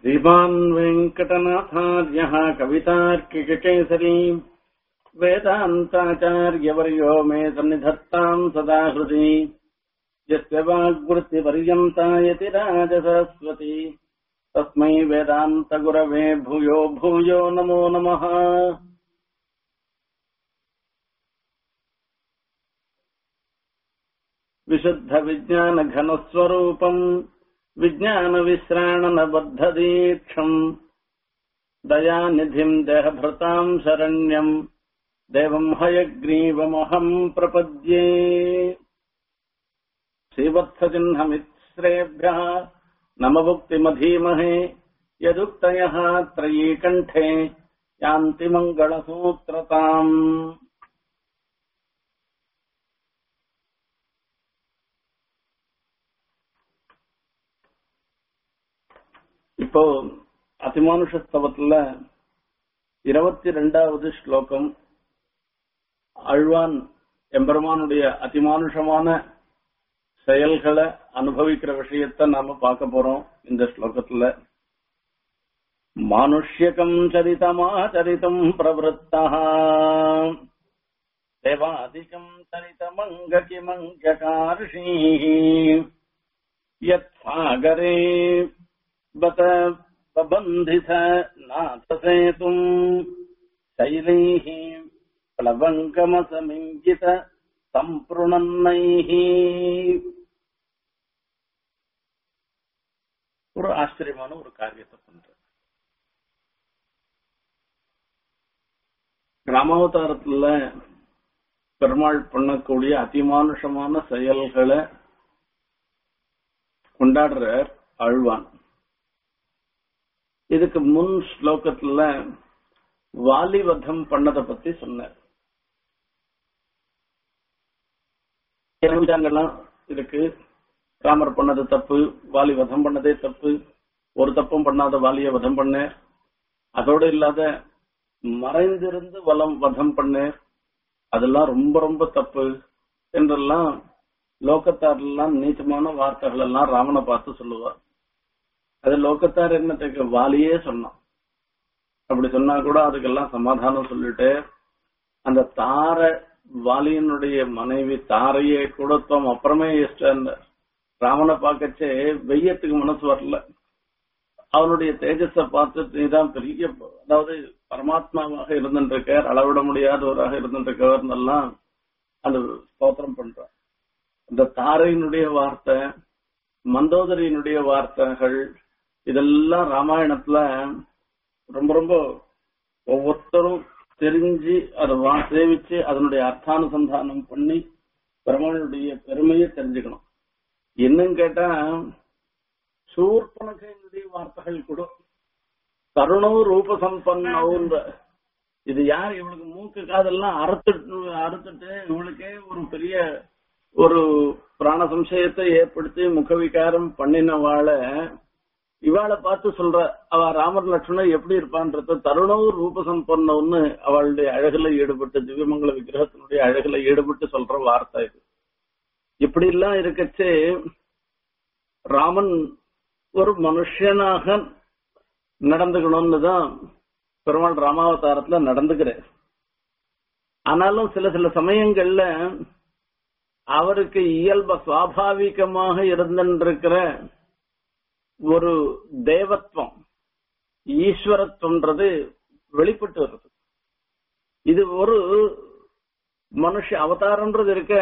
श्रीमान् वेङ्कटनाथार्यः कवितार्किककेसरी वेदान्ताचार्यवर्यो मे सन्निधत्ताम् सदा हृदि यस्य वाग्वृत्तिपर्यन्ता यतिराजसरस्वती तस्मै वेदान्तगुरवे भूयो भूयो नमो नमः विशुद्धविज्ञानघनस्वरूपम् विज्ञानविश्राणनबद्धदीक्षम् दयानिधिम् देहभृताम् शरण्यम् देवम् हयग्रीवमहम् प्रपद्ये श्रीवत्सचिह्नमिश्रेभ्यः नमभुक्तिमधीमहे यदुक्तयः त्रयीकण्ठे यान्ति मङ्गलसूत्रताम् இப்போ அதிமானுஷ ஸ்தவத்துல இருபத்தி ரெண்டாவது ஸ்லோகம் அழ்வான் எம்பெருமானுடைய அதிமானுஷமான செயல்களை அனுபவிக்கிற விஷயத்த நாம பார்க்க போறோம் இந்த ஸ்லோகத்துல மானுஷ்யகம் சரிதமாச்சரிதம் பிரவருத்தா தேவாதிகம் சரிதமங்க கிமங்ககார்ஷீ யத் சாகரே बत बबन्धित नाथसेतुम् शैलैः प्लवङ्गमसमिङ्गित सम्पृणन्नैः ஒரு ஆச்சரியமான ஒரு காரியத்தை பண்ற கிராமாவதாரத்துல பெருமாள் பண்ணக்கூடிய அதிமானுஷமான செயல்களை கொண்டாடுற அழ்வான் இதுக்கு முன் ஸ்லோகத்துல வாலிவதம் பண்ணத பத்தி சொன்னார் இருக்கு ராமர் பண்ணது தப்பு வாலி வதம் பண்ணதே தப்பு ஒரு தப்பும் பண்ணாத வாலிய வதம் பண்ண அதோடு இல்லாத மறைந்திருந்து வலம் வதம் பண்ண அதெல்லாம் ரொம்ப ரொம்ப தப்பு என்றெல்லாம் லோகத்தாரெல்லாம் நீச்சமான வார்த்தைகள் எல்லாம் ராமனை பார்த்து சொல்லுவார் அது லோகத்தார் என்னத்துக்கு வாலியே சொன்னான் அப்படி சொன்னா கூட அதுக்கெல்லாம் சமாதானம் சொல்லிட்டு அந்த தார வாலியனுடைய மனைவி தாரையே கூடத்தோம் அப்புறமே இஷ்டம் ராமனை பார்க்கச்சே வெய்யத்துக்கு மனசு வரல அவனுடைய தேஜஸ பார்த்து நீதான் பெரிய அதாவது பரமாத்மாவாக இருந்துருக்கார் அளவிட முடியாதவராக இருந்துருக்கவர் எல்லாம் அந்த ஸ்தோத்திரம் பண்றார் அந்த தாரையினுடைய வார்த்தை மந்தோதரியினுடைய வார்த்தைகள் இதெல்லாம் ராமாயணத்துல ரொம்ப ரொம்ப ஒவ்வொருத்தரும் தெரிஞ்சு அதை வா சேவிச்சு அதனுடைய அர்த்தானுசந்தானம் பண்ணி பெருமாளுடைய பெருமையை தெரிஞ்சுக்கணும் என்னன்னு கேட்டா சூர்பனகையினுடைய வார்த்தைகள் கூட தருணோ ரூப சம்பன்னவுன்ற இது யார் இவளுக்கு மூக்கு காதெல்லாம் அறுத்துட்டு அறுத்துட்டு இவளுக்கே ஒரு பெரிய ஒரு பிராண சம்சயத்தை ஏற்படுத்தி முகவிகாரம் பண்ணினவாள இவாளை பார்த்து சொல்ற அவ ராமர் லட்சுமணன் எப்படி இருப்பான்றத தருணம் ரூபசம்பன்னம்னு அவளுடைய அழகுல ஈடுபட்டு திவ்யமங்கல விக்கிரகத்தினுடைய அழகுல ஈடுபட்டு சொல்ற வார்த்தை இது இப்படி எல்லாம் இருக்கச்சே ராமன் ஒரு மனுஷனாக நடந்துக்கணும்னு தான் பெருமாள் ராமாவதாரத்துல நடந்துக்கிறார் ஆனாலும் சில சில சமயங்கள்ல அவருக்கு இயல்ப சுவாபாவிகமாக இருந்திருக்கிற ஒரு தேவத்வம் ஈஸ்வரத்துவன்றது வெளிப்பட்டு வருது இது ஒரு மனுஷ அவதாரம்ன்றது இருக்க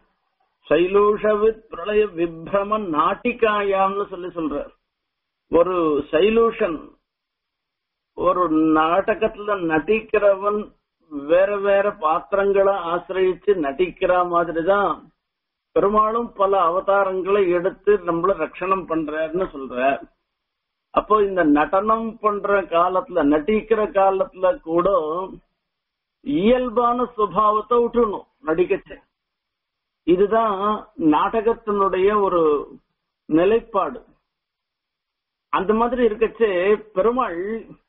சைலூஷவித் பிரளய விப்ரம நாட்டிகாயாம்னு சொல்லி சொல்ற ஒரு சைலூஷன் ஒரு நாடகத்துல நடிக்கிறவன் வேற வேற பாத்திரங்களை ஆசிரியிச்சு நடிக்கிற மாதிரிதான் பெருமாளும் பல அவதாரங்களை எடுத்து நம்மள ரட்சணம் பண்றாருன்னு சொல்ற அப்போ இந்த நடனம் பண்ற காலத்துல நடிக்கிற காலத்துல கூட இயல்பான சுபாவத்தை விட்டுணும் நடிக்கச்சு இதுதான் நாடகத்தினுடைய ஒரு நிலைப்பாடு அந்த மாதிரி இருக்கச்சே பெருமாள்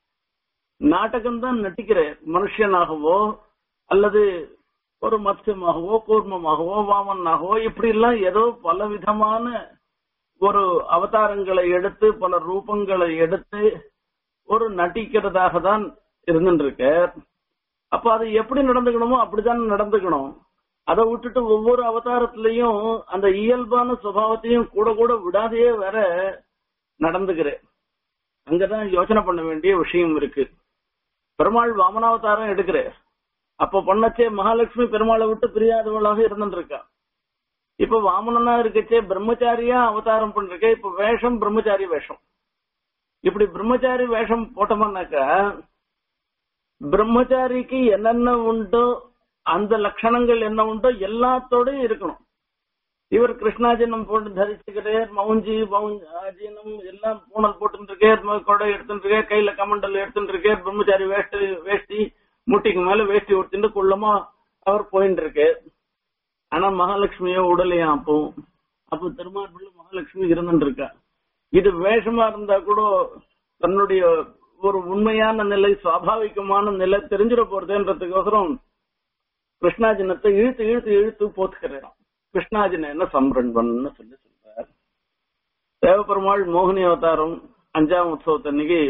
நாடகம் தான் நடிக்கிற மனுஷனாகவோ அல்லது ஒரு மத்யமாகவோ கூர்மமாகவோ வாமனாகவோ இப்படி எல்லாம் ஏதோ பல விதமான ஒரு அவதாரங்களை எடுத்து பல ரூபங்களை எடுத்து ஒரு நட்டிக்கிறதாக தான் இருந்துருக்க அப்ப அது எப்படி நடந்துக்கணுமோ அப்படித்தான் நடந்துக்கணும் அதை விட்டுட்டு ஒவ்வொரு அவதாரத்திலையும் அந்த இயல்பான சுபாவத்தையும் கூட கூட விடாதையே வேற நடந்துக்கிறேன் அங்கதான் யோசனை பண்ண வேண்டிய விஷயம் இருக்கு பெருமாள் வாமனாவதாரம் எடுக்கிறேன் அப்ப பண்ணச்சே மகாலட்சுமி பெருமாளை விட்டு பிரியாதவளாக இருந்துருக்கா இப்ப வாமனனா இருக்கச்சே பிரம்மச்சாரியா அவதாரம் பண்ணிருக்க இப்ப வேஷம் பிரம்மச்சாரி வேஷம் இப்படி பிரம்மச்சாரி வேஷம் போட்டோம்னாக்கா பிரம்மச்சாரிக்கு என்னென்ன உண்டோ அந்த லட்சணங்கள் என்ன உண்டோ எல்லாத்தோடயும் இருக்கணும் இவர் கிருஷ்ணாஜினம் போட்டு தரிச்சுக்கிறார் மவுஞ்சி மவுஞ்சாஜினம் எல்லாம் பூனல் போட்டு இருக்கார் கொடை எடுத்துட்டு இருக்கார் கையில கமண்டல் எடுத்துட்டு இருக்கார் பிரம்மச்சாரி வேஷ்டி வேஷ்டி முட்டிக்கு மேல வேஷ்டி உடுத்திட்டு குள்ளமா அவர் போயிட்டு இருக்கு ஆனா மகாலட்சுமியோ உடலையா அப்போ அப்போ திருமார்பிள்ள மகாலட்சுமி இருந்துட்டு இருக்கா இது வேஷமா இருந்தா கூட தன்னுடைய ஒரு உண்மையான நிலை சுவாபாவிகமான நிலை தெரிஞ்சிட போறதுன்றதுக்கோசரம் கிருஷ்ணாஜினத்தை இழுத்து இழுத்து இழுத்து போத்துக்கிறான் கிருஷ்ணாஜின என்ன சம்ரண்பன்னு சொல்லி சொல்றார் தேவபெருமாள் மோகினி அவதாரம் அஞ்சாம் உற்சவத்தன்னைக்கு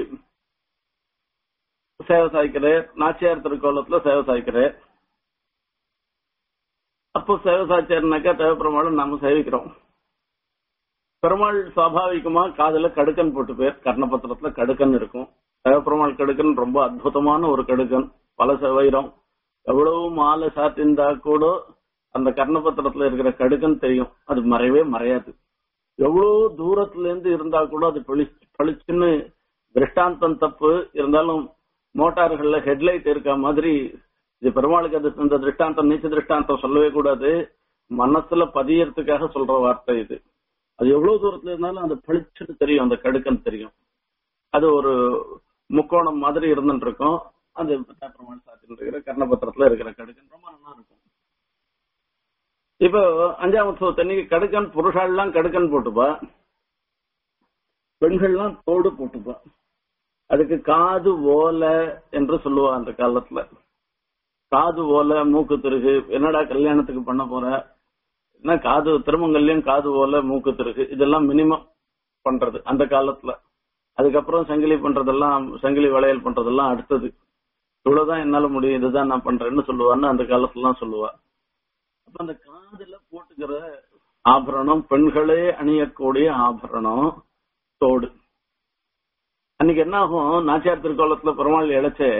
சேவை சாய்க்கிறார் நாச்சியார் திருக்கோலத்துல சேவை சாய்க்கிறார் அப்போ சேவை சாய்ச்சாருனாக்கா தேவபெருமாளை நாம சேவிக்கிறோம் பெருமாள் சுவாபாவிகமா காதுல கடுக்கன் போட்டு பேர் கர்ணபத்திரத்துல கடுக்கன் இருக்கும் தேவபெருமாள் கடுக்கன் ரொம்ப அற்புதமான ஒரு கடுக்கன் பல வைரம் எவ்வளவு மாலை சாத்திருந்தா கூட அந்த கர்ணபத்திரத்துல இருக்கிற கடுக்கன் தெரியும் அது மறையவே மறையாது எவ்வளவு தூரத்துல இருந்து இருந்தா கூட அது பளி பளிச்சுன்னு திருஷ்டாந்தம் தப்பு இருந்தாலும் மோட்டார்கள்ல ஹெட்லைட் இருக்க மாதிரி இது பெருமாளுக்கு அது இந்த திருஷ்டாந்தம் நீச்ச திருஷ்டாந்தம் சொல்லவே கூடாது மனசுல பதியறதுக்காக சொல்ற வார்த்தை இது அது எவ்வளவு தூரத்துல இருந்தாலும் அது பளிச்சுன்னு தெரியும் அந்த கடுக்கன் தெரியும் அது ஒரு முக்கோணம் மாதிரி இருந்துட்டு இருக்கும் அது பெருமாள் சாத்தின்னு இருக்கிற கர்ணபத்திரத்துல இருக்கிற கடுக்கன் ரொம்ப நல்லா இருக்கும் இப்போ அஞ்சாம் உற்சவத்தன்னைக்கு கடுக்கன் புருஷாலாம் கடுக்கன் போட்டுப்பா பெண்கள்லாம் தோடு போட்டுப்பா அதுக்கு காது ஓலை என்று சொல்லுவா அந்த காலத்துல காது ஓலை மூக்கு திருகு என்னடா கல்யாணத்துக்கு பண்ண போற என்ன காது திருமங்கல்யம் காது ஓலை மூக்கு திருகு இதெல்லாம் மினிமம் பண்றது அந்த காலத்துல அதுக்கப்புறம் சங்கிலி பண்றதெல்லாம் சங்கிலி வளையல் பண்றதெல்லாம் அடுத்தது இவ்வளவுதான் என்னால முடியும் இதுதான் நான் பண்றேன்னு சொல்லுவான்னு அந்த காலத்துலாம் சொல்லுவா அப்ப அந்த காதுல போட்டுக்கிற ஆபரணம் பெண்களே அணியக்கூடிய ஆபரணம் தோடு அன்னைக்கு என்ன ஆகும் நாச்சியார் திருக்கோலத்துல பெருமாள் இழைச்சே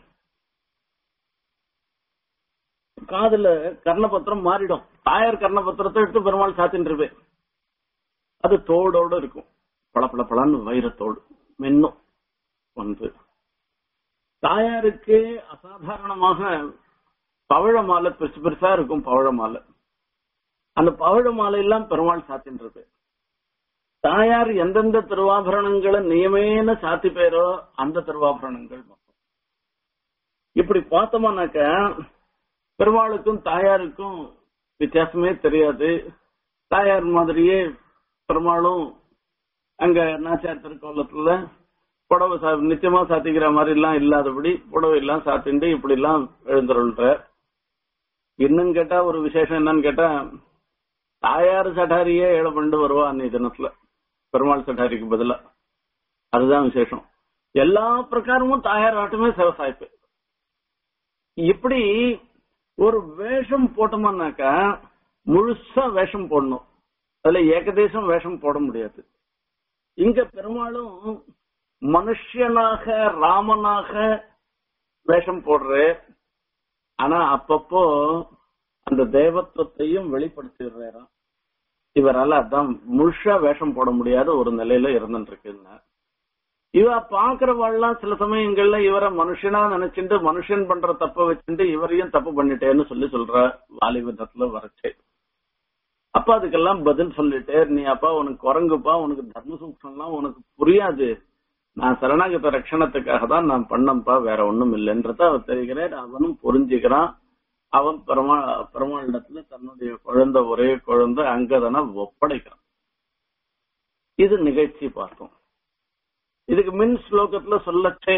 காதுல கர்ணபத்திரம் மாறிடும் தாயார் கர்ணபத்திரத்தை எடுத்து பெருமாள் சாத்தின்னு இருப்பேன் அது தோடோட இருக்கும் பளபள பளன்னு வைரத்தோடு மென்னும் ஒன்று தாயாருக்கு அசாதாரணமாக பவழ மாலை பெருசு பெருசா இருக்கும் பவழ மாலை அந்த பவழ மாலை எல்லாம் பெருமாள் சாத்தின்றது தாயார் எந்தெந்த திருவாபரணங்களை நியமேன சாத்தி பேரோ அந்த திருவாபரணங்கள் மட்டும் இப்படி பார்த்தோம்னாக்க பெருமாளுக்கும் தாயாருக்கும் வித்தியாசமே தெரியாது தாயார் மாதிரியே பெருமாளும் அங்க நாச்சியார் திருக்கோலத்துல புடவை சா நிச்சயமா சாத்திக்கிற மாதிரி எல்லாம் இல்லாதபடி புடவை எல்லாம் சாத்திண்டு இப்படி எல்லாம் எழுந்துருள்ற இன்னும் கேட்டா ஒரு விசேஷம் என்னன்னு கேட்டா தாயார் சட்டாரியே ஏழை பண்ணிட்டு வருவா அன்னைய தினத்துல பெருமாள் சட்டாரிக்கு பதிலா அதுதான் விசேஷம் எல்லா பிரகாரமும் தாயார் ஆட்டுமே விவசாயிப்பு இப்படி ஒரு வேஷம் போட்டோம்னாக்கா முழுசா வேஷம் போடணும் அதுல ஏகதேசம் வேஷம் போட முடியாது இங்க பெருமாளும் மனுஷனாக ராமனாக வேஷம் போடுற ஆனா அப்பப்போ அந்த தேவத்துவத்தையும் வெளிப்படுத்திடுறாராம் இவரால அதான் முழுசா வேஷம் போட முடியாத ஒரு நிலையில இருந்துட்டு இருக்குன்னா இவ பாக்குறவாள்லாம் சில சமயங்கள்ல இவரை மனுஷனா நினைச்சுட்டு மனுஷன் பண்ற தப்ப வச்சுட்டு இவரையும் தப்பு பண்ணிட்டேன்னு சொல்லி சொல்ற வாலிபதத்துல வரச்சே அப்ப அதுக்கெல்லாம் பதில் சொல்லிட்டே நீ அப்பா உனக்கு குரங்குப்பா உனக்கு தர்ம சூக்ஷம்லாம் உனக்கு புரியாது நான் சரணாகத ரட்சணத்துக்காக தான் நான் பண்ணப்பா வேற ஒண்ணும் இல்லைன்றத அவர் தெரிகிறார் அவனும் புரிஞ்சுக்கிறான் அவன் பெருமா பெருமாளிடத்துல தன்னுடைய குழந்தை ஒரே குழந்தை அங்கதனை ஒப்படைக்கிறான் இது நிகழ்ச்சி பார்த்தோம் இதுக்கு மின் ஸ்லோகத்துல சொல்லச்சே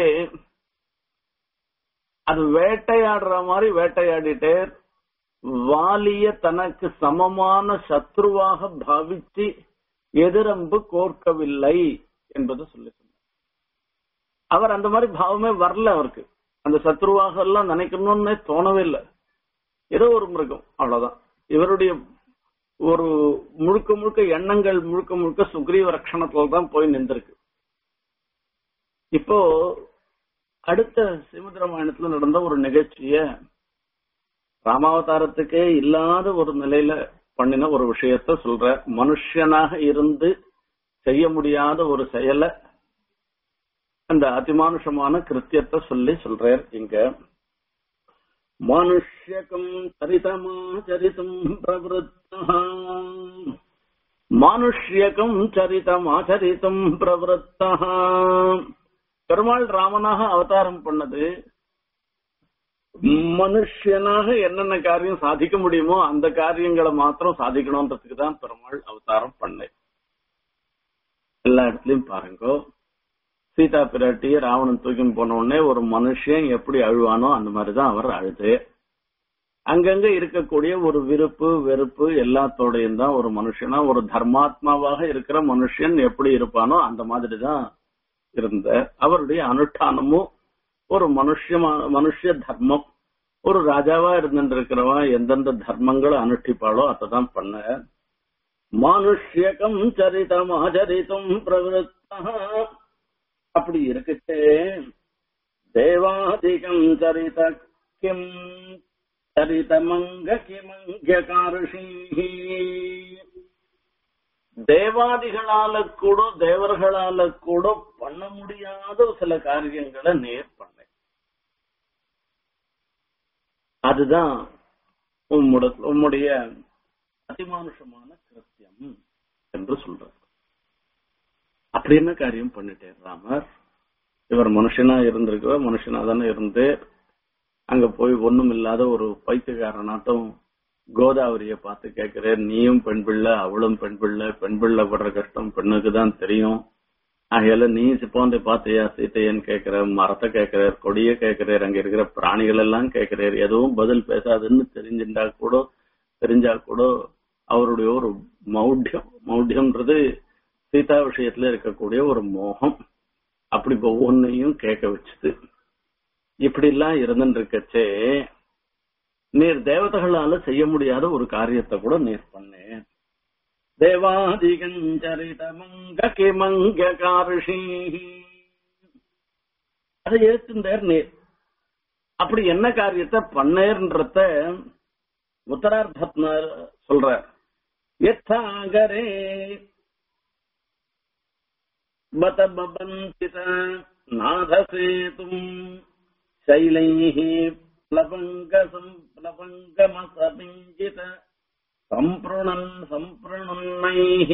அது வேட்டையாடுற மாதிரி வேட்டையாடிட்டே வாலிய தனக்கு சமமான சத்ருவாக பாவிச்சு எதிரம்பு கோர்க்கவில்லை என்பதை சொல்லி சொன்னார் அவர் அந்த மாதிரி பாவமே வரல அவருக்கு அந்த சத்ருவாக எல்லாம் நினைக்கணும்னு தோணவே இல்லை ஏதோ ஒரு மிருகம் அவ்வளவுதான் இவருடைய ஒரு முழுக்க முழுக்க எண்ணங்கள் முழுக்க முழுக்க சுக்ரீவ ரட்சணத்துல தான் போய் நின்றிருக்கு இப்போ அடுத்த ஸ்ரீமத் ராமாயணத்துல நடந்த ஒரு நிகழ்ச்சிய ராமாவதாரத்துக்கே இல்லாத ஒரு நிலையில பண்ணின ஒரு விஷயத்த சொல்ற மனுஷனாக இருந்து செய்ய முடியாத ஒரு செயலை அந்த அதிமானுஷமான கிருத்தியத்தை சொல்லி சொல்றார் இங்க மனுஷ்யகம் சரிதமாச்சரித்தும் பிரவருத்தா மானுஷ்யகம் சரிதமாச்சரித்தும் பிரவருத்தா பெருமாள் ராமனாக அவதாரம் பண்ணது மனுஷனாக என்னென்ன காரியம் சாதிக்க முடியுமோ அந்த காரியங்களை மாத்திரம் சாதிக்கணும்ன்றதுக்கு தான் பெருமாள் அவதாரம் பண்ணேன் எல்லா இடத்துலயும் பாருங்க சீதா பிராட்டிய ராவணன் தூக்கி போன உடனே ஒரு மனுஷன் எப்படி அழுவானோ அந்த மாதிரிதான் அவர் அழுது அங்கங்க இருக்கக்கூடிய ஒரு விருப்பு வெறுப்பு எல்லாத்தோடையும் தான் ஒரு மனுஷனா ஒரு தர்மாத்மாவாக இருக்கிற மனுஷன் எப்படி இருப்பானோ அந்த மாதிரி தான் இருந்த அவருடைய அனுஷ்டானமும் ஒரு மனுஷமா மனுஷ தர்மம் ஒரு ராஜாவா இருந்துருக்கிறவன் எந்தெந்த தர்மங்களை அனுஷ்டிப்பாளோ அதான் பண்ண மானுஷ்யகம் சரிதம் ஆச்சரித்தும் பிரவருத்தா அப்படி இருக்குச்சு தேவாதிகம் சரித கிம் சரிதமங்க கிமங்க காருஷி தேவாதிகளால கூட தேவர்களால கூட பண்ண முடியாத சில காரியங்களை நேர் பண்ண அதுதான் உம்முட உம்முடைய அதிமானுஷமான கிருத்தியம் என்று சொல்றார் அப்படி என்ன காரியம் பண்ணிட்டேன் ராமர் இவர் மனுஷனா இருந்திருக்கிற மனுஷனா தானே இருந்து அங்க போய் ஒண்ணும் இல்லாத ஒரு பைத்தியக்காரனாட்டம் கோதாவரிய பார்த்து கேட்கிறேன் நீயும் பெண் பிள்ளை அவளும் பெண் பிள்ளை பெண் பிள்ளை படுற கஷ்டம் பெண்ணுக்கு தான் தெரியும் ஆகையால நீ சிப்பாந்தை பார்த்தியா சீத்தையன்னு கேட்கிற மரத்தை கேட்கிறார் கொடிய கேட்கிறார் அங்க இருக்கிற பிராணிகள் எல்லாம் கேட்கிறார் எதுவும் பதில் பேசாதுன்னு தெரிஞ்சிருந்தா கூட தெரிஞ்சா கூட அவருடைய ஒரு மௌಢ்யம் மௌಢ்யம்ன்றது சீதா விஷயத்துல இருக்கக்கூடிய ஒரு மோகம் அப்படி ஒவ்வொன்னையும் கேட்க வச்சுது இப்படி எல்லாம் இருந்துட்டு இருக்கச்சே நீர் தேவதைகளால செய்ய முடியாத ஒரு காரியத்தை கூட நீர் பண்ணேன் தேவாதிகஞ்சரிதமங்க கிமங்க காருஷி அதை ஏத்துந்தார் நீர் அப்படி என்ன காரியத்தை பண்ணேர்ன்றத உத்தரார்த்தத்ன சொல்ற யத்தாகரே बत बबन्तित नाथसेतुम् शैलैः प्लवङ्गमसपिञ्जित सम्पृणन् सम्पृणन्नैः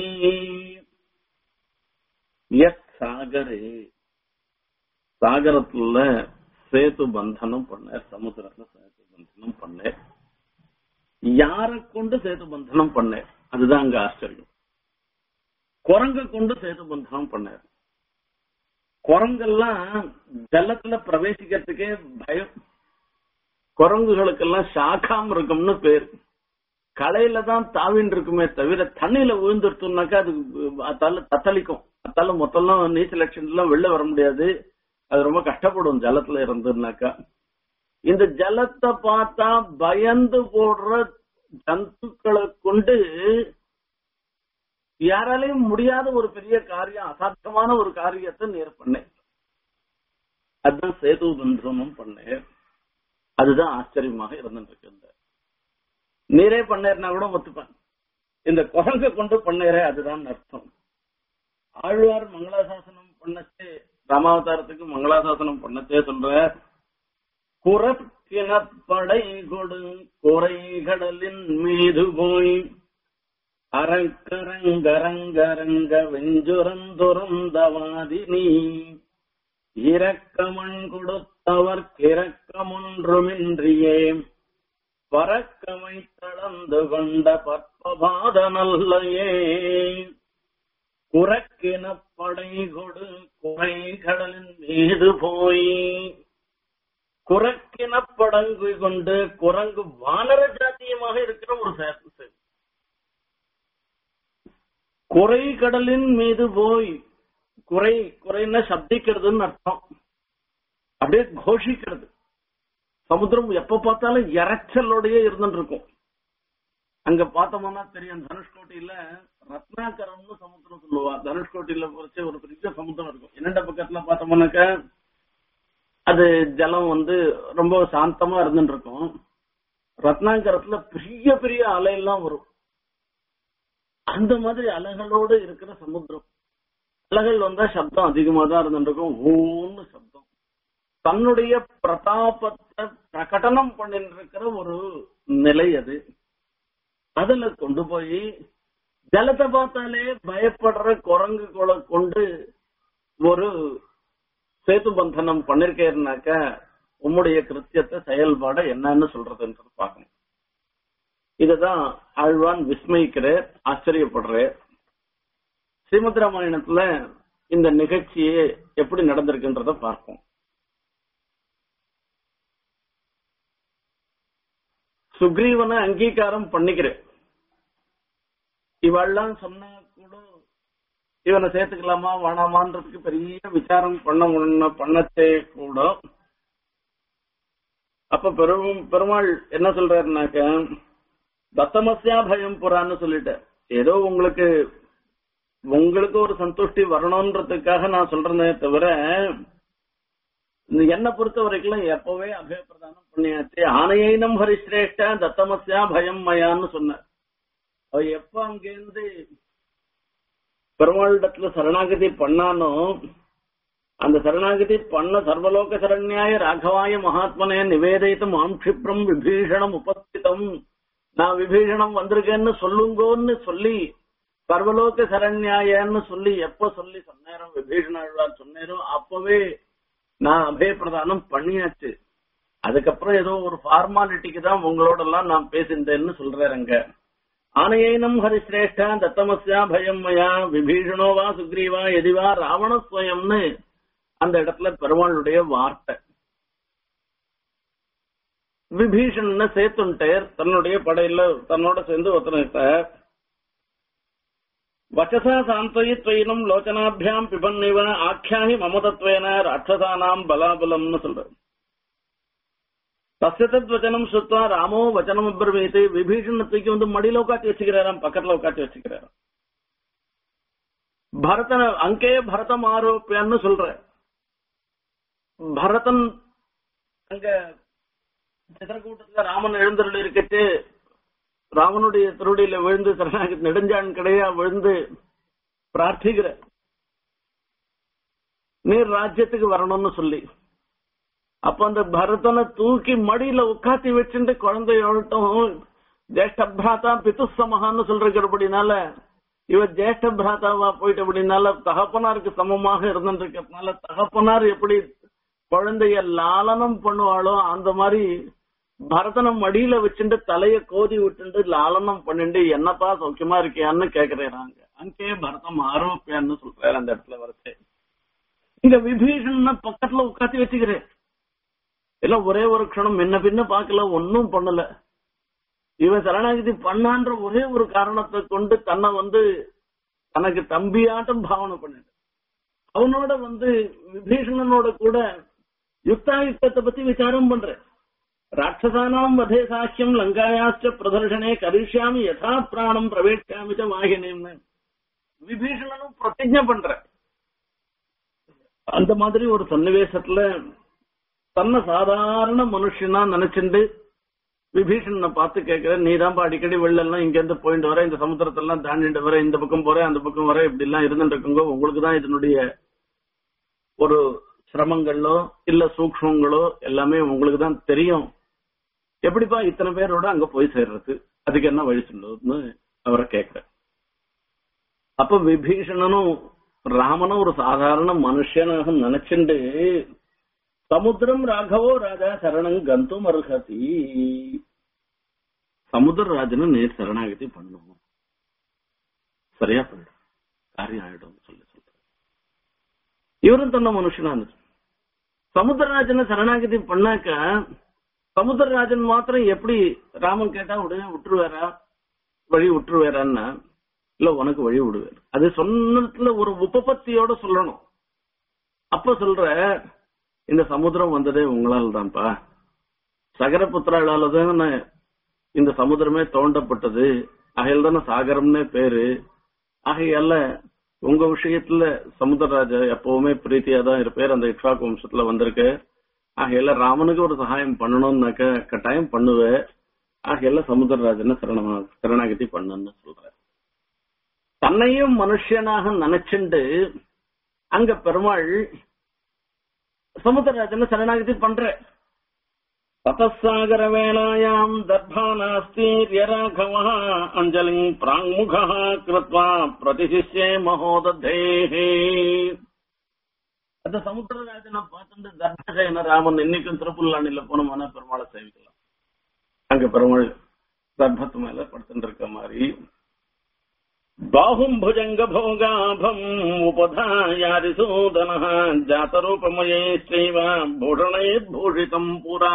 यत् சாகரே சாகரத்துல சேது பந்தனம் பண்ண சமுத்திரத்துல சேது பந்தனம் பண்ண யாரை கொண்டு சேது பந்தனம் பண்ண அதுதான் அங்க ஆச்சரியம் குரங்க கொண்டு சேது பந்தனம் பண்ணார் குரங்கெல்லாம் ஜலத்துல பிரவேசிக்கிறதுக்கே பயம் குரங்குகளுக்கெல்லாம் சாக்காம இருக்கும்னு பேர் கலையில தான் தாவின் இருக்குமே தவிர தண்ணியில விழுந்துருத்தோம்னாக்கா அது அத்தால தத்தளிக்கும் அத்தால மொத்தம்லாம் நீச்சல் எல்லாம் வெளில வர முடியாது அது ரொம்ப கஷ்டப்படும் ஜலத்துல இருந்துனாக்கா இந்த ஜலத்தை பார்த்தா பயந்து போடுற ஜந்துக்களை கொண்டு யாராலையும் முடியாத ஒரு பெரிய காரியம் அசாத்தியமான ஒரு காரியத்தை நேர் பண்ணேன் அதுதான் சேது பந்தனம் பண்ணேன் அதுதான் ஆச்சரியமாக இருந்துட்டு இருக்கு நீரே பண்ணேர்னா கூட ஒத்துப்பேன் இந்த குரங்க கொண்டு பண்ணேரே அதுதான் அர்த்தம் ஆழ்வார் மங்களாசாசனம் பண்ணச்சே ராமாவதாரத்துக்கு மங்களாசாசனம் பண்ணச்சே சொல்ற குரப்பினப்படை கொடு குறைகடலின் மீது போய் அரங்கரங்கரங்கரங்க வெஞ்சுரந்துறந்தவாதினி இரக்கமண் கொடுத்தவர் கிறக்கமொன்றுமின்றியே பறக்கமை தளர்ந்து கொண்ட பற்பபாத நல்லையே குரக்கின படை கொடு குறை கடலின் மீது போய் குரக்கின படங்கு கொண்டு குரங்கு வானர ஜாத்தியமாக இருக்கிற ஒரு சேர்த்து குறை கடலின் மீது போய் குறை குறைன்னா சப்திக்கிறதுன்னு அர்த்தம் அப்படியே கோஷிக்கிறது சமுத்திரம் எப்ப பார்த்தாலும் இறைச்சலோடயே இருந்துட்டு இருக்கும் அங்க பார்த்தோம்னா தெரியும் தனுஷ்கோட்டியில ரத்னாகரம்னு சமுத்திரம் சொல்லுவா தனுஷ்கோட்டியில வச்சு ஒரு பெரிய சமுத்திரம் இருக்கும் என்னென்ன பக்கத்துல பார்த்தோம்னாக்க அது ஜலம் வந்து ரொம்ப சாந்தமா இருந்துட்டு இருக்கும் ரத்னாகரத்துல பெரிய பெரிய அலையெல்லாம் வரும் அந்த மாதிரி அலைகளோடு இருக்கிற சமுத்திரம் அலைகள் வந்தா சப்தம் அதிகமா தான் இருந்துருக்கும் ஓன்னு சப்தம் தன்னுடைய பிரதாபத்தை பிரகடனம் பண்ணிட்டு இருக்கிற ஒரு நிலை அது அதுல கொண்டு போய் ஜலத்தை பார்த்தாலே பயப்படுற குரங்கு கொலை கொண்டு ஒரு சேது பந்தனம் பண்ணிருக்கேன்னாக்க உம்முடைய கிருத்தியத்தை செயல்பாட என்னன்னு சொல்றதுன்றது பார்க்கணும் இதுதான் ஆழ்வான் விஸ்மயிக்கிறார் ஆச்சரியப்படுறார் ஸ்ரீமத் ராமாயணத்துல இந்த நிகழ்ச்சியே எப்படி நடந்திருக்குன்றத பார்ப்போம் சுக்ரீவனை அங்கீகாரம் பண்ணிக்கிறேன் இவெல்லாம் சொன்னா கூட இவனை சேர்த்துக்கலாமா வேணாமான்றதுக்கு பெரிய விசாரம் பண்ண முன்ன பண்ணத்தே கூட அப்ப பெரும் பெருமாள் என்ன சொல்றாருனாக்க தத்தமஸ்யா பயம் புறான்னு சொல்லிட்டேன் ஏதோ உங்களுக்கு உங்களுக்கு ஒரு சந்துஷ்டி வரணும்ன்றதுக்காக நான் சொல்றேனே தவிர என்னை பொறுத்த வரைக்கும் எப்பவே அபயப்பிரதானம் பண்ணியாச்சு ஆனையினம் ஹரிஸ்ரேஷ்ட தத்தமஸ்யா பயம் மயான்னு சொன்னார் அவ எப்ப அங்கிருந்து பெருமாளிடத்துல சரணாகதி பண்ணானோ அந்த சரணாகதி பண்ண சர்வலோக சரண்யாய ராகவாய மகாத்மனே நிவேதித்தும் ஆம்ஷிப்ரம் விபீஷணம் உபஸ்திதம் நான் விபீஷணம் வந்திருக்கேன்னு சொல்லுங்கோன்னு சொல்லி சர்வலோக சரண்யாயன்னு சொல்லி எப்ப சொல்லி சொன்னேரம் விபீஷணாழ்வார் சொன்னேரோ அப்பவே நான் அபயப்பிரதானம் பண்ணியாச்சு அதுக்கப்புறம் ஏதோ ஒரு ஃபார்மாலிட்டிக்கு தான் உங்களோட எல்லாம் நான் பேசியிருந்தேன்னு சொல்றேங்க ஆனையனம் ஹரிசிரேஷ்டா தத்தமஸ்யா பயம் மயா விபீஷணோ வா சுக்ரீவா எதிவா ராவணஸ்வயம்னு அந்த இடத்துல பெருமாளுடைய வார்த்தை விபீஷண சேர்த்துட்டார் தன்னுடைய படையில தன்னோட சேர்ந்து ஒருத்தனிட்டார் வச்சசா சாந்தயித்வயினம் லோச்சனாபியாம் பிபன்னிவ ஆக்கியாகி மமதத்வேன ராட்சசானாம் பலாபலம்னு சொல்றாரு தஸ்யதத் வச்சனம் சுத்தா ராமோ வச்சனம் அப்ரமீத்து விபீஷண தூக்கி வந்து மடியில உட்காட்டி வச்சுக்கிறாராம் பக்கத்துல உட்காட்டி வச்சுக்கிறாராம் பரதன் அங்கே பரதம் ஆரோப்பியான்னு சொல்ற பரதன் அங்க சித்திரக்கூட்டத்துல ராமன் எழுந்தருள் இருக்கட்டு ராமனுடைய திருடியில விழுந்து சரணாகி நெடுஞ்சான் கிடையா விழுந்து பிரார்த்திக்கிற நீர் ராஜ்யத்துக்கு வரணும்னு சொல்லி அப்ப அந்த பரதனை தூக்கி மடியில உட்காத்தி வச்சுட்டு குழந்தையோட்டும் ஜேஷ்ட பிராத்தா பித்துசமகான்னு சொல்றபடினால இவ ஜேஷ்ட பிராத்தாவா போயிட்டு அப்படின்னால தகப்பனாருக்கு சமமாக இருந்துருக்கிறதுனால தகப்பனார் எப்படி குழந்தைய லாலனம் பண்ணுவாளோ அந்த மாதிரி பரதனம் மடியில வச்சுட்டு தலைய கோதி விட்டுட்டு லாலனம் பண்ணிட்டு என்னப்பா சௌக்கியமா இருக்கியான்னு கேக்குறாங்க அங்கே பரதம் ஆரோப்பியான்னு சொல்றாரு அந்த இடத்துல வரச்சே இங்க விபீஷண பக்கத்துல உட்காத்தி வச்சுக்கிறேன் எல்லாம் ஒரே ஒரு க்ஷணம் முன்ன பின்ன பாக்கல ஒன்னும் பண்ணல இவன் சரணாகதி பண்ணான்ற ஒரே ஒரு காரணத்தை கொண்டு தன்னை வந்து தனக்கு தம்பியாட்டம் பாவனை பண்ணிட்டு அவனோட வந்து விபீஷணனோட கூட யுக்தாயுக்தத்தை பத்தி விசாரம் பண்றேன் ராட்சசானாம் வதே சாக்கியம் லங்காயாச்ச பிரதர்ஷனே கரிஷ்யாமி யதா பிராணம் பிரவேஷ்யாமி ச வாகினேன்னு விபீஷணனும் பிரதிஜை பண்ற அந்த மாதிரி ஒரு சன்னிவேசத்துல தன்னை சாதாரண மனுஷனா நினைச்சுண்டு விபீஷணனை பார்த்து கேட்கிற நீ தான்ப்பா அடிக்கடி வெள்ளெல்லாம் இங்க இருந்து போயிட்டு வர இந்த சமுத்திரத்தெல்லாம் தாண்டிட்டு வர இந்த பக்கம் போற அந்த பக்கம் வர இப்படி எல்லாம் இருந்துட்டு இருக்குங்க உங்களுக்கு தான் இதனுடைய ஒரு சிரமங்களோ இல்ல சூக்ஷ்மங்களோ எல்லாமே உங்களுக்கு தான் தெரியும் எப்படிப்பா இத்தனை பேரோட அங்க போய் சேர்றது அதுக்கு என்ன வழி சொல்லுன்னு அவரை கேட்கிற அப்ப விபீஷணனும் ராமனும் ஒரு சாதாரண மனுஷனாக நினைச்சுண்டு சமுத்திரம் ராகவோ ராஜா சரணம் கந்தும் அருகதி சமுத்திரராஜனும் நேர் சரணாகதி பண்ணும் சரியா போயிடும் காரியம் ஆயிடும் சொல்லி சொல்ற இவரும் தன்ன மனுஷனா இருந்துச்சு சமுத்திரராஜனை சரணாகதி பண்ணாக்க சமுத்திரராஜன் மாத்திரம் எப்படி ராமன் கேட்டா உடனே விட்டுருவாரா வழி விட்டுருவாரான்னா இல்ல உனக்கு வழி விடுவேன் அது சொன்னதுல ஒரு உபபத்தியோட சொல்லணும் அப்ப சொல்ற இந்த சமுத்திரம் வந்ததே உங்களால தான்ப்பா சகரபுத்திராளால தான் இந்த சமுத்திரமே தோண்டப்பட்டது ஆகையால தானே சாகரம்னே பேரு ஆகையால உங்க விஷயத்துல சமுத்திரராஜா எப்பவுமே பிரீத்தியா தான் இருப்பார் அந்த இக்ஷாக் வம்சத்துல வந்திருக்கு ஆகையால ராமனுக்கு ஒரு சகாயம் பண்ணணும்னாக்க கட்டாயம் பண்ணுவேன் ஆகையால சமுத்திரராஜனை சரணமா சரணாகதி பண்ணுன்னு சொல்ற தன்னையும் மனுஷனாக நினைச்சுண்டு அங்க பெருமாள் சமுத்திரராஜனை சரணாகதி பண்ற தபசாகர வேளாயாம் தர்பானாஸ்தீர்ய ராഘவः அஞ்சலிங் பிராங்முகः கிருத்வா பிரதிசிஷ்யே மகோதத்தேஹே அந்த சமுத்திரராஜனை பார்த்துட்டு தர்மசேன ராமன் இன்னைக்கும் திருப்புல்லாண்டில போனோம்னா பெருமாளை சேவிக்கலாம் அங்க பெருமாள் தர்பத்து மேல படுத்துட்டு இருக்க மாதிரி బాహుం భుజంగ భోగాభం ఉపధాయారిసూదన జాతరూపమయైశ్చైవ భూషణైర్భூஷிதம் புரா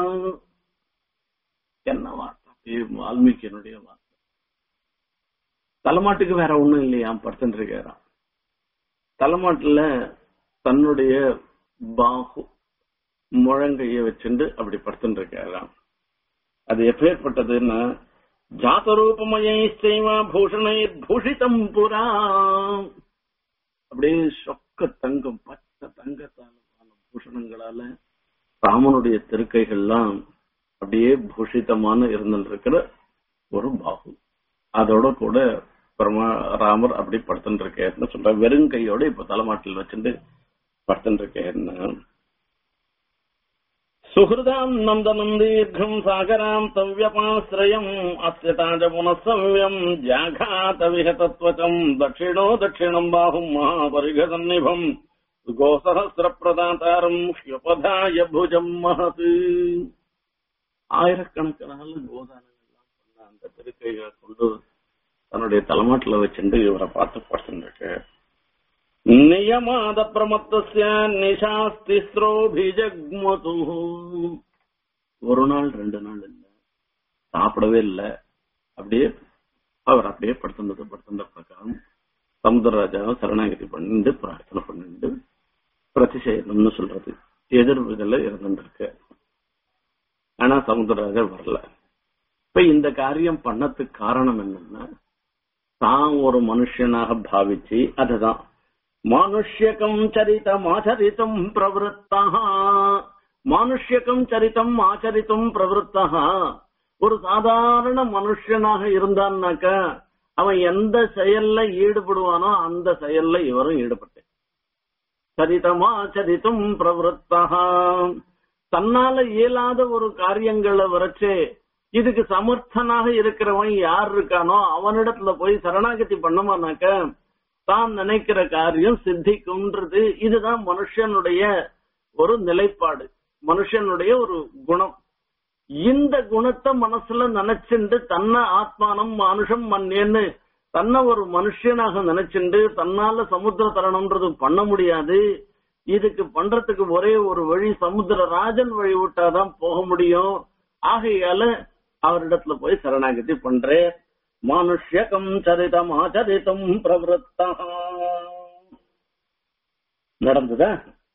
என்ன வார்த்தை வால்மீகியனுடைய வார்த்தை தலைமாட்டுக்கு வேற ஒண்ணும் இல்லையா படுத்துட்டு இருக்காராம் தலைமாட்டுல தன்னுடைய பாகு முழங்கைய வச்சுண்டு அப்படி படுத்துட்டு இருக்காராம் அது எப்பேற்பட்டதுன்னா ஜாத்தரூபமயைச்சைவ பூஷணை பூஷிதம் புரா அப்படியே சொக்க தங்கம் பச்சை தங்கத்தால பூஷணங்களால ராமனுடைய திருக்கைகள்லாம் அப்படியே பூஷிதமான இருந்துருக்கிற ஒரு பாகு அதோட கூட பரமா ராமர் அப்படி படுத்துட்டு இருக்கேன்னு சொல்ற வெறும் கையோட இப்ப தலைமாட்டில் வச்சுட்டு படுத்துட்டு இருக்கேன்னு சுஹൃதாம் நந்தனம் தீர்க்கம் சாகராம் தவ்யபாசிரயம் அஸ்யதாஜ புனசவ்யம் ஜாகாத விஹதத்வச்சம் தட்சிணோ தட்சிணம் பாகும் மகாபரிகசன்னிபம் கோசஹசிர பிரதாதாரம் ஹியபதாய புஜம் மகத் ஆயிரக்கணக்கான கோதானங்கள்லாம் பண்ண அந்த திருக்கைகளை கொண்டு தன்னுடைய தலைமாட்டில் வச்சுட்டு இவரை பார்த்து படுத்துட்டு நியமாத பிரமத்தஸ்ய நிசாஸ்திஸ்ரோபிஜக்மது ஒரு நாள் ரெண்டு நாள் இல்ல சாப்பிடவே இல்ல அப்படியே அவர் அப்படியே படுத்திருந்தது படுத்திருந்த பிரகாரம் சமுத்திரராஜாவை சரணாகதி பண்ணிட்டு பிரார்த்தனை பண்ணிட்டு பிரதிஷேதம்னு சொல்றது எதிர்வுல இருந்துருக்கு ஆனா சமுத்திரராஜா வரல இப்ப இந்த காரியம் பண்ணதுக்கு காரணம் என்னன்னா தான் ஒரு மனுஷனாக பாவிச்சு அதுதான் மானுஷ்யகம் சரிதம் ஆச்சரித்தும் பிரவருத்தா மானுஷ்யகம் சரிதம் ஆச்சரித்தும் பிரவருத்தா ஒரு சாதாரண மனுஷனாக இருந்தான்னாக்க அவன் எந்த செயல்ல ஈடுபடுவானோ அந்த செயல்ல இவரும் ஈடுபட்டு சரிதம் ஆச்சரித்தும் பிரவருத்தா தன்னால இயலாத ஒரு காரியங்களை வரைச்சு இதுக்கு சமர்த்தனாக இருக்கிறவன் யார் இருக்கானோ அவனிடத்துல போய் சரணாகதி பண்ணமானாக்க தான் நினைக்கிற காரியம் சித்திக்கும்ன்றது இதுதான் மனுஷனுடைய ஒரு நிலைப்பாடு மனுஷனுடைய ஒரு குணம் இந்த குணத்தை மனசுல நினைச்சுண்டு தன்னை ஆத்மானம் மனுஷம் மண்ணேன்னு தன்னை ஒரு மனுஷனாக நினைச்சுண்டு தன்னால சமுத்திர தரணம்ன்றது பண்ண முடியாது இதுக்கு பண்றதுக்கு ஒரே ஒரு வழி சமுத்திர ராஜன் வழி விட்டாதான் போக முடியும் ஆகையால அவரிடத்துல போய் சரணாகதி பண்றேன் மானுஷ்யகம் சரிதம் ஆச்சரித்தம் பிரவருத்தா நடந்ததா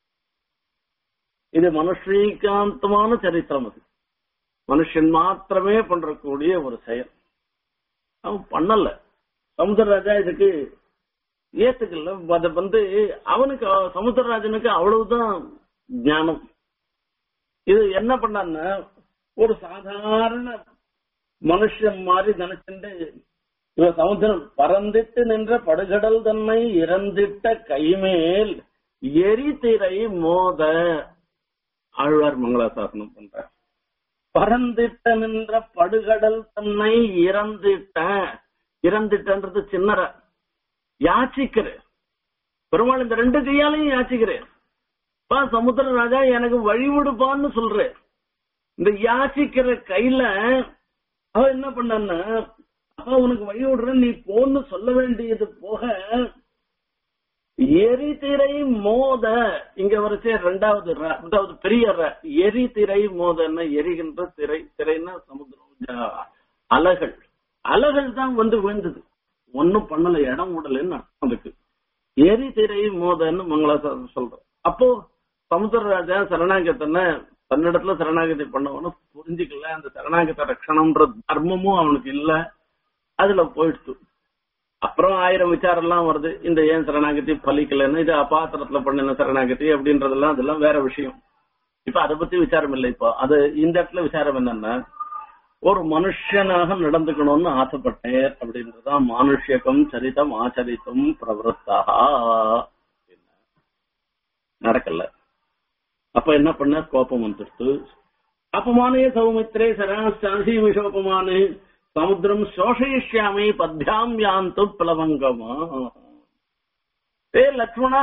இது மனுஷீகாந்தமான சரித்திரம் அது மனுஷன் மாத்திரமே பண்றக்கூடிய ஒரு செயல் அவன் பண்ணல சமுத்திரராஜா இதுக்கு ஏத்துக்கல அத வந்து அவனுக்கு சமுத்திரராஜனுக்கு அவ்வளவுதான் ஞானம் இது என்ன பண்ணான்னா ஒரு சாதாரண மனுஷன் மாதிரி நினைச்சுட்டு இவ சமுத்திரம் பறந்திட்டு நின்ற படுகடல் தன்னை இறந்திட்ட கைமேல் எரிதிரை மோத ஆழ்வார் மங்களாசாசனம் பண்ற பறந்திட்ட நின்ற படுகடல் தன்னை இறந்திட்ட இறந்திட்டன்றது சின்னர யாச்சிக்கிற பெருமாள் இந்த ரெண்டு கையாலையும் யாச்சிக்கிறேன் பா சமுத்திர ராஜா எனக்கு வழிவிடுப்பான்னு சொல்றேன் இந்த யாசிக்கிற கையில அவ என்ன பண்ணான்னா அப்பா உனக்கு வழி விடுறேன் நீ போன்னு சொல்ல வேண்டியது போக எரிதிரை மோத இங்க வரைச்சே ரெண்டாவது ர, ரெண்டாவது பெரிய ர. எரிதிரை மோதன்னா எரிகின்ற திரை திரைன்னா சமுத்திரம் ஜ- அலைகள் அலைகள் தான் வந்து விழுந்தது ஒன்னும் பண்ணல இடம் விடலன்னு அர்த்தம் அதுக்கு ஏரி திரை மோதன்னு மங்களாசாசனம் சொல்ற அப்போ சமுத்திரராஜா சரணாகத்தனை தன்னிடத்துல சரணாகதி பண்ணவனு புரிஞ்சுக்கல அந்த சரணாகத ரட்சணம்ன்ற தர்மமும் அவனுக்கு இல்ல அதுல போயிடுச்சு அப்புறம் ஆயிரம் விசாரம் எல்லாம் வருது இந்த ஏன் சரணாகதி பலிக்கலன்னு இது அபாத்திரத்துல பண்ணின சரணாகதி அப்படின்றதெல்லாம் அதெல்லாம் வேற விஷயம் இப்ப அதை பத்தி விசாரம் இல்லை இப்போ அது இந்த இடத்துல விசாரம் என்னன்னா ஒரு மனுஷனாக நடந்துக்கணும்னு ஆசைப்பட்டேன் அப்படின்றதுதான் மானுஷ்யகம் சரிதம் ஆச்சரித்தும் பிரவருத்தா நடக்கல அப்ப என்ன பண்ண கோபம் வந்துடுத்து அபமானே சௌமித்ரே சராசி விஷோபமானு சமுத்திரம் சோஷயிஷ்யாமி பத்யாம் யாந்து பிளவங்கமா ஏ லக்ஷ்மணா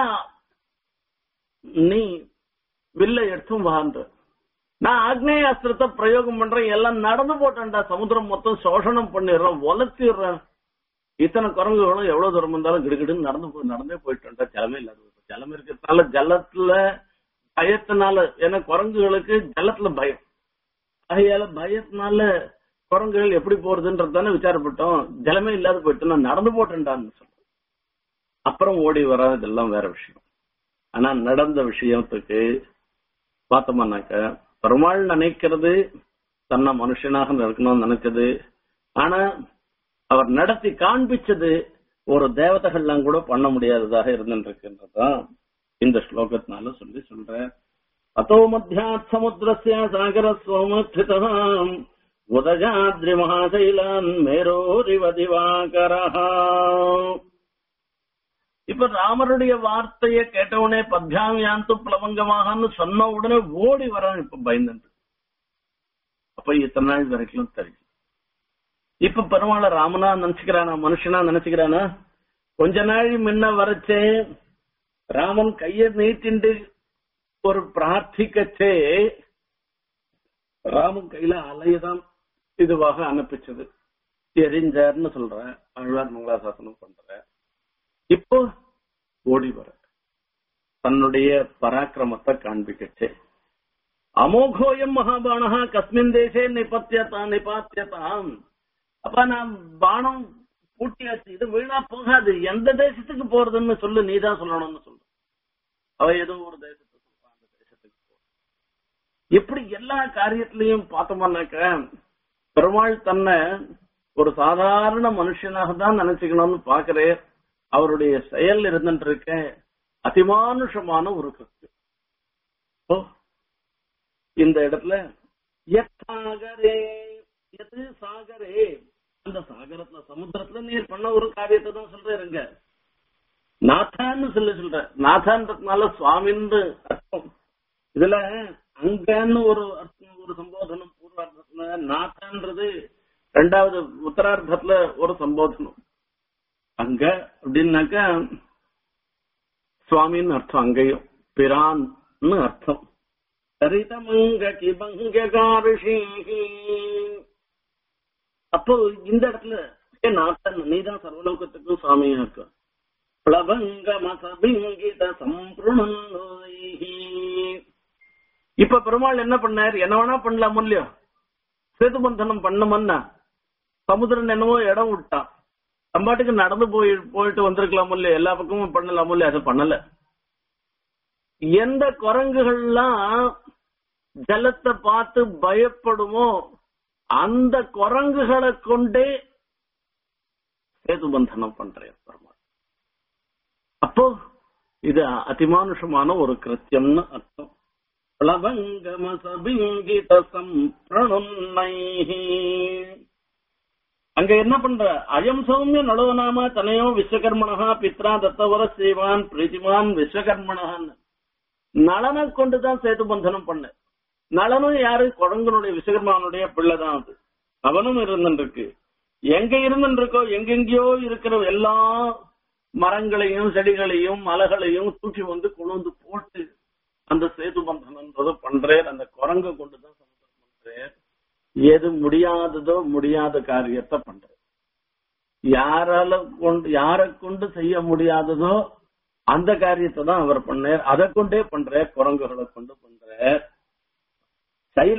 நீ வில்ல எடுத்தும் வான்ற நான் ஆக்னேய அஸ்திரத்தை பிரயோகம் பண்றேன் எல்லாம் நடந்து போட்டேன்டா சமுத்திரம் மொத்தம் சோஷணம் பண்ணிடுறேன் உலர்த்திடுறேன் இத்தனை குரங்குகளும் எவ்வளவு தூரம் இருந்தாலும் கிடுகிடுன்னு நடந்து போய் நடந்தே போயிட்டேன்டா ஜலமே இல்லாத போயிட்டு. ஜலம் இருக்கிறதுனால ஜலத்துல பயத்தினால ஏன்னா குரங்குகளுக்கு ஜலத்துல பயம் ஆகையால பயத்தினால குரங்குகள் எப்படி போறதுன்றது தானே விசாரப்பட்டோம் ஜலமே இல்லாத போயிட்டு நான் நடந்து போட்டேன்டான்னு சொல்றேன் அப்புறம் ஓடி வர இதெல்லாம் வேற விஷயம் ஆனா நடந்த விஷயத்துக்கு பார்த்தோம்னாக்க பெருமாள் நினைக்கிறது தன்னை மனுஷனாக இருக்கணும்னு நினைச்சது ஆனா அவர் நடத்தி காண்பிச்சது ஒரு தேவதைகள்லாம் கூட பண்ண முடியாததாக இருந்துருக்குன்றதுதான் இந்த ஸ்லோகத்தினால சொல்லி சொல்றேன் அத்தோ மத்தியாத் சமுத்திரஸ்ய சாகர சோமஸ்திதாம் உதஜாத்ரி மகாசைலான் மேரோரிவ திவாகரஹா இப்ப ராமருடைய வார்த்தையை கேட்டவுடனே பத்யாம் யாந்து பிளவங்கமாகன்னு சொன்ன உடனே ஓடி வரான் இப்ப பயந்து அப்ப இத்தனை நாள் வரைக்கும் தெரியும் இப்ப பெருமாள ராமனா நினைச்சுக்கிறானா மனுஷனா நினைச்சுக்கிறானா கொஞ்ச நாள் முன்ன வரைச்சே ராமன் கைய நீட்டிண்டு ஒரு பிரார்த்திக்கச்சே ராமன் கையில அலையதான் இதுவாக அனுப்பிச்சது எரிஞ்சார்னு சொல்ற அழ்வார் மங்களாசாசனம் பண்ற இப்போ ஓடி வர தன்னுடைய பராக்கிரமத்தை காண்பிக்கச்சே அமோகோயம் மகாபானஹா கஸ்மின் தேசே நிபத்தியதா நிபாத்தியதாம் அப்ப நான் பானம் பூட்டியாச்சு இது வீணா போகாது எந்த தேசத்துக்கு போறதுன்னு சொல்லு நீதான் சொல்லணும்னு சொல்லு அவ ஏதோ ஒரு தேசத்துக்கு சொல்றா, அந்த தேசத்துக்கு போ இப்படி எல்லா காரியத்திலையும் பார்த்தோம்னாக்க பெருமாள் தன்னை ஒரு சாதாரண மனுஷனாக தான் நினைச்சுக்கணும்னு பாக்குறேன் அவருடைய செயல் இருந்துட்டு இருக்க அதிமானுஷமான ஒரு கருத்து ஓ இந்த இடத்துல எத் சாகரே எது சாகரே அந்த சாகரத்துல சமுத்திரத்துல நீர் பண்ண ஒரு காரியத்தை தான் சொல்றேங்க நாத்தான்னு சொல்லி சொல்ற நாத்தான்றதுனால சுவாமின்னு அர்த்தம் இதுல அங்கன்னு ஒரு அர்த்தம் ஒரு சம்போதனம் பூர்வார்த்தத்துல நாத்தான்றது ரெண்டாவது உத்தரார்த்தத்துல ஒரு சம்போதனம் அங்க அப்படின்னாக்க சுவாமின்னு அர்த்தம் அங்கேயும் பிரான்னு அர்த்தம் சரிதமங்க கிபங்ககாரிஷீஹி அப்போ இந்த இடத்துல ஏ நாத்தன் நீதான் சர்வலோகத்துக்கும் சுவாமியா இருக்க பிளவங்க மசபிங்கித சம்பிருணி இப்ப பெருமாள் என்ன பண்ணார் என்ன வேணா பண்ணலாமோ இல்லையோ சேதுபந்தனம் பண்ணமன்னா சமுத்திரன் என்னவோ இடம் விட்டான் அம்பாட்டுக்கு நடந்து போய் போயிட்டு வந்திருக்கலாமோ இல்லையா எல்லா பக்கமும் பண்ணலாமோ இல்லையா அதை பண்ணல எந்த குரங்குகள்லாம் ஜலத்தை பார்த்து பயப்படுமோ அந்த குரங்குகளை கொண்டே சேதுபந்தனம் பண்றேன் பெருமாள் அப்போ இது அதிமானுஷமான ஒரு கிருத்தியம்னு அர்த்தம் பிளவங்கமசபிங்கித சம்பிரணுன்னைஹி அங்க என்ன பண்ற அயம் சௌமிய நடுவனாம தனையோ விஸ்வகர்மணா பித்ரா தத்தவர செய்வான் பிரீதிமான் விஸ்வகர்மணான்னு நலனை கொண்டுதான் சேது பந்தனம் பண்ண நலனும் யாரு குரங்கனுடைய விஸ்வகர்மாவனுடைய பிள்ளைதான் அது அவனும் இருந்துருக்கு எங்க இருந்துருக்கோ எங்கெங்கயோ இருக்கிற எல்லா மரங்களையும் செடிகளையும் மலைகளையும் தூக்கி வந்து கொண்டு போட்டு அந்த சேது பந்தனன்றத பண்றேன் அந்த குரங்க கொண்டுதான் சமுத்திரம் பண்றேன் எது முடியாததோ முடியாத காரியத்தை பண்றேன் யாரால கொண்டு யாரை கொண்டு செய்ய முடியாததோ அந்த காரியத்தை தான் அவர் பண்ணார் அதை கொண்டே பண்ற குரங்குகளை கொண்டு பண்ற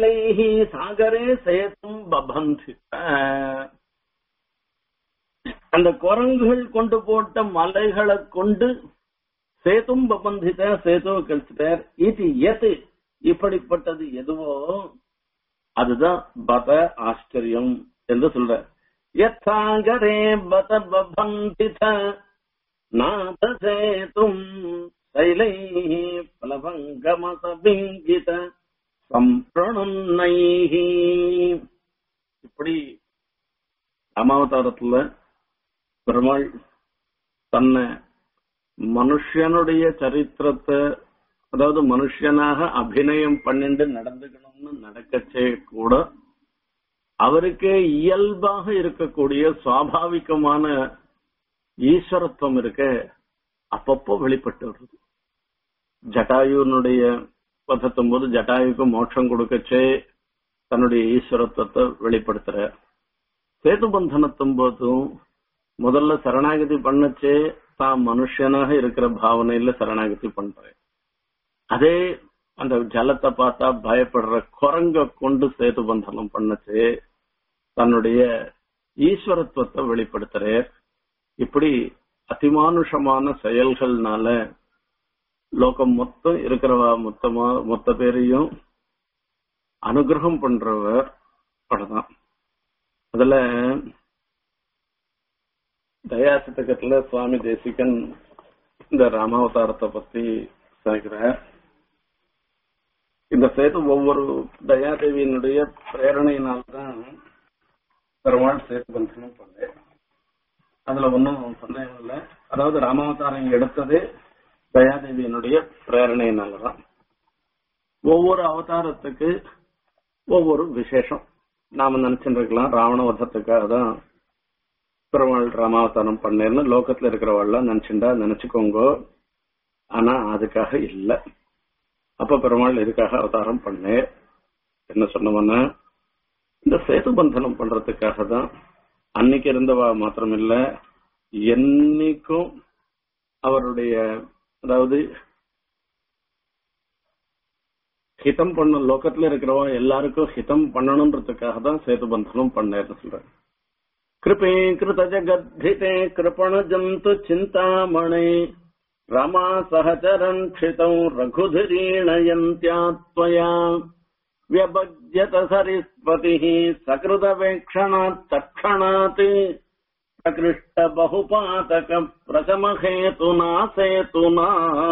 சைலைஹி சாகரே சேத்தும் பபந்தி அந்த குரங்குகள் கொண்டு போட்ட மலைகளை கொண்டு சேதும் பபந்தித சேது கழிச்சிட்டார் இது எது இப்படிப்பட்டது எதுவோ அதுதான் பத ஆச்சரியம் என்று சொல்ற யத்தாகரே பத பபந்தித நாத சேதும் சைலை பலபங்கமசபிங்கித சம்பிரணுன்னைஹி இப்படி ராமாவதாரத்துல பெருமாள் தன்னை மனுஷனுடைய சரித்திரத்தை அதாவது மனுஷனாக அபிநயம் பண்ணிட்டு நடந்துக்கணும்னு நடக்கச்சே கூட அவருக்கே இயல்பாக இருக்கக்கூடிய சுவாபாவிகமான ஈஸ்வரத்துவம் இருக்க அப்பப்போ வெளிப்பட்டு வருது ஜட்டாயுனுடைய பதத்தும் போது ஜட்டாயுக்கு மோட்சம் கொடுக்கச்சே தன்னுடைய ஈஸ்வரத்துவத்தை வெளிப்படுத்துற சேது பந்தனத்தும் போதும் முதல்ல சரணாகதி பண்ணச்சே தான் மனுஷனாக இருக்கிற பாவனையில சரணாகதி பண்றேன் அதே அந்த ஜலத்தை பார்த்தா பயப்படுற குரங்க கொண்டு சேது பந்தனம் பண்ணச்சு தன்னுடைய ஈஸ்வரத்துவத்தை வெளிப்படுத்துறே இப்படி அதிமானுஷமான செயல்கள்னால லோகம் மொத்தம் இருக்கிறவா மொத்தமா மொத்த பேரையும் அனுகிரகம் பண்றவர் படதான் அதுல தயாசதகத்துல சுவாமி தேசிகன் இந்த ராமாவதாரத்தை பத்தி சொல்கிறார் இந்த சேது ஒவ்வொரு தயாதேவியினுடைய பிரேரணையினால்தான் பெருமாள் சேது பந்தனம் பண்ணேன் அதுல ஒன்னும் சந்தேகம் இல்லை அதாவது ராமாவதாரம் எடுத்ததே தயாதேவியினுடைய பிரேரணையினாலதான் ஒவ்வொரு அவதாரத்துக்கு ஒவ்வொரு விசேஷம் நாம நினைச்சுட்டு இருக்கலாம் ராவண வதத்துக்காக தான் பெருமாள் ராமாவதாரம் பண்ணேன்னு லோகத்துல இருக்கிறவாள்லாம் நினைச்சுண்டா நினைச்சுக்கோங்க ஆனா அதுக்காக இல்ல அப்ப பெருமாள் இதுக்காக அவதாரம் பண்ணேன் என்ன சொன்னவன்னா இந்த சேது பந்தனம் பண்றதுக்காக தான் அன்னைக்கு இருந்தவா மாத்திரமில்ல என்னைக்கும் அவருடைய அதாவது ஹிதம் பண்ண லோகத்துல இருக்கிறவா எல்லாருக்கும் ஹிதம் பண்ணணும்ன்றதுக்காக தான் சேது பந்தனம் பண்ணேன்னு சொல்றேன் कृपे कृतजगद्धिते कृपणजन्तु चिन्तामणे रमा सहचरन् क्षितौ रघुधिरीणयन्त्या त्वया व्यभज्यत सरिस्पतिः सकृतवेक्षणात् तत्क्षणात् प्रकृष्ट बहुपातक प्रशमहेतुना सेतुना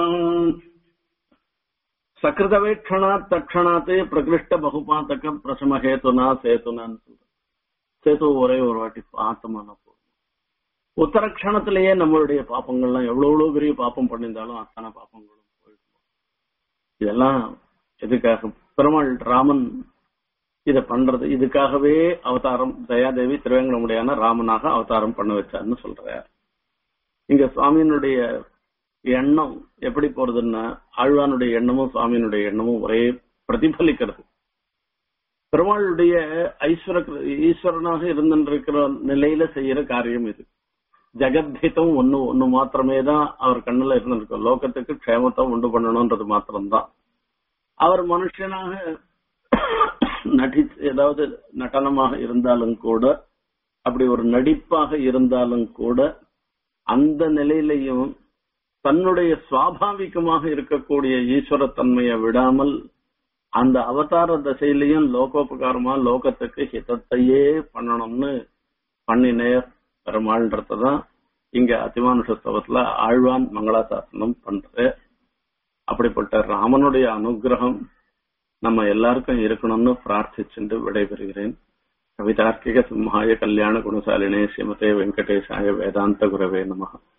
सकृतवेक्षणात् तत्क्षणात् प्रकृष्ट बहुपातक प्रशमहेतुना सेतुना சேது ஒரே ஒரு வாட்டி பார்த்தோம்னா போதும் உத்தர கணத்திலேயே நம்மளுடைய பாப்பங்கள்லாம் எவ்வளவு எவ்வளவு பெரிய பாப்பம் பண்ணியிருந்தாலும் அத்தனை பாப்பங்களும் போயிடும் இதெல்லாம் எதுக்காக பெருமாள் ராமன் இத பண்றது இதுக்காகவே அவதாரம் தயாதேவி திருவேங்கடமுடியான ராமனாக அவதாரம் பண்ண வச்சார்னு சொல்றார் இங்க சுவாமியினுடைய எண்ணம் எப்படி போறதுன்னா ஆழ்வானுடைய எண்ணமும் சுவாமியினுடைய எண்ணமும் ஒரே பிரதிபலிக்கிறது பெருமாளுடைய ஐஸ்வர ஈஸ்வரனாக இருந்திருக்கிற நிலையில செய்யற காரியம் இது ஜெகத்ஹிதம் ஒண்ணு ஒண்ணு மாத்திரமே தான் அவர் கண்ணுல இருந்திருக்கும் லோகத்துக்கு க்ஷேமத்தை உண்டு பண்ணணும்ன்றது மாத்திரம்தான் அவர் மனுஷனாக நடி ஏதாவது நடனமாக இருந்தாலும் கூட அப்படி ஒரு நடிப்பாக இருந்தாலும் கூட அந்த நிலையிலையும் தன்னுடைய சுவாபாவிகமாக இருக்கக்கூடிய ஈஸ்வரத்தன்மையை விடாமல் அந்த அவதார தசையிலையும் லோகோபகாரமா லோகத்துக்கு ஹிதத்தையே பண்ணணும்னு பண்ணினேர் பெருமாள்ன்றதான் இங்க அதிமானுஷத்துவத்துல ஆழ்வான் மங்களாசாசனம் பண்ற அப்படிப்பட்ட ராமனுடைய அனுகிரகம் நம்ம எல்லாருக்கும் இருக்கணும்னு பிரார்த்திச்சுட்டு விடைபெறுகிறேன் கவிதார்க்கிக சிம்ஹாய கல்யாண குணசாலினே ஸ்ரீமதே வெங்கடேஷாய வேதாந்த குரவே நமகா